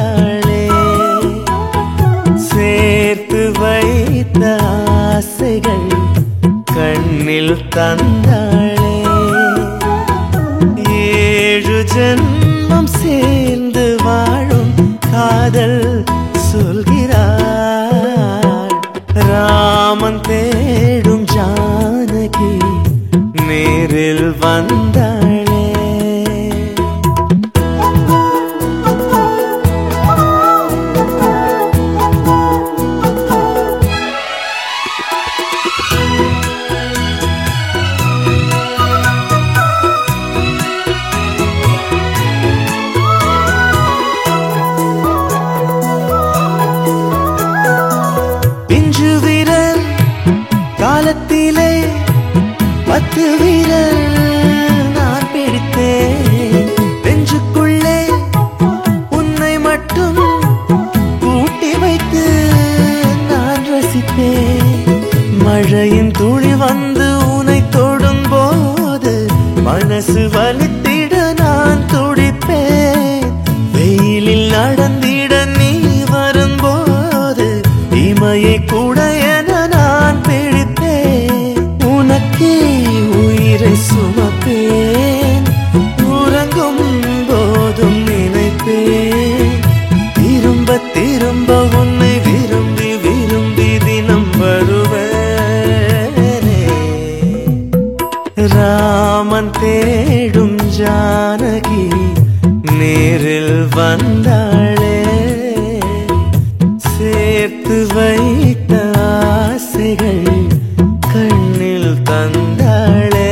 வந்தாளே சேர்த்து வைத்த ஆசைகள் கண்ணில் தந்தாளே ஏழு ஜென்மம் சேர்ந்து வாழும் காதல் சொல்கிறாள் ராமன் தேடும் ஜானகி நேரில் வந்தாளே பிஞ்சு வீரர் காலத்திலே பத்து வீரர் நான் பிடித்தேன் நெஞ்சுக்குள்ளே உன்னை மட்டும் கூட்டி வைத்து நான் ரசித்தேன் மழையின் துளி வந்து உன்னை தொடும் போது மனசு வலித்திட நான் துடிப்பேன் வெயிலில் நடந்திட நீ வரும்போது இமையை கூட என நான் பிடித்தேன் உனக்கே உயிரை சுமப்பேன் உறங்கும் போதும் நினைப்பேன் திரும்ப திரும்ப உன்னை விரும்பி விரும்பி தினம் வருவேனே ராமன் தேடும் ஜானகி நேரில் வந்தாளே சேர்த்து வைத்த ஆசைகள் கண்ணில் தந்தாளே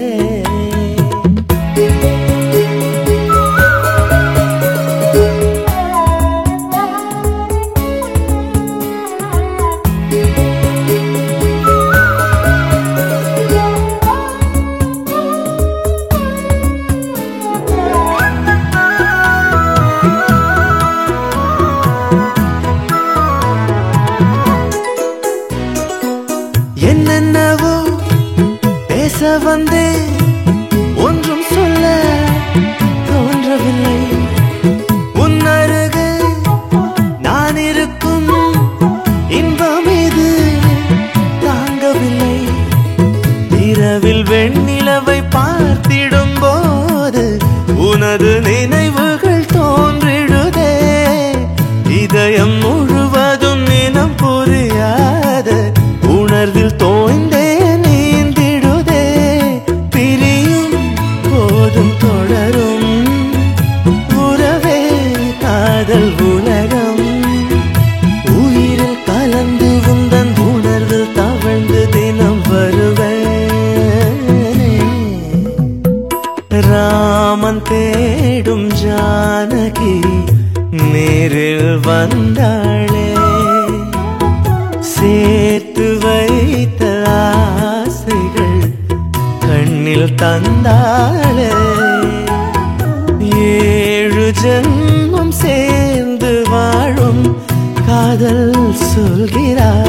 என்னென்னவோ பேச வந்தேன் ஒன்றும் சொல்ல தோன்றவில்லை உன்னருகு நான் இருக்கும் இன்பம் இது தாங்கவில்லை இரவில் வெண்ணிலவை பார்த்திடும் போது உனது நினைவுகள் தோன்றிடுதே இதயம் முழுவதும் நினம் புரியாத உணர்வில் தோய்ந்தே நீந்திடுதே பிரியும் போதும் தொடரும் உறவே காதல் உலகம் உயிரில் கலந்து உந்தன் உணர்வில் தவழ்ந்து தினம் வருவேனே ராமன் தேடும் ஜானகி நேரில் வந்தாளே சேர்த்து வைத்த ஆசைகள் கண்ணில் தந்தாளே ஏழு ஜென்மம் சேர்ந்து வாழும் காதல் சொல்கிறாள்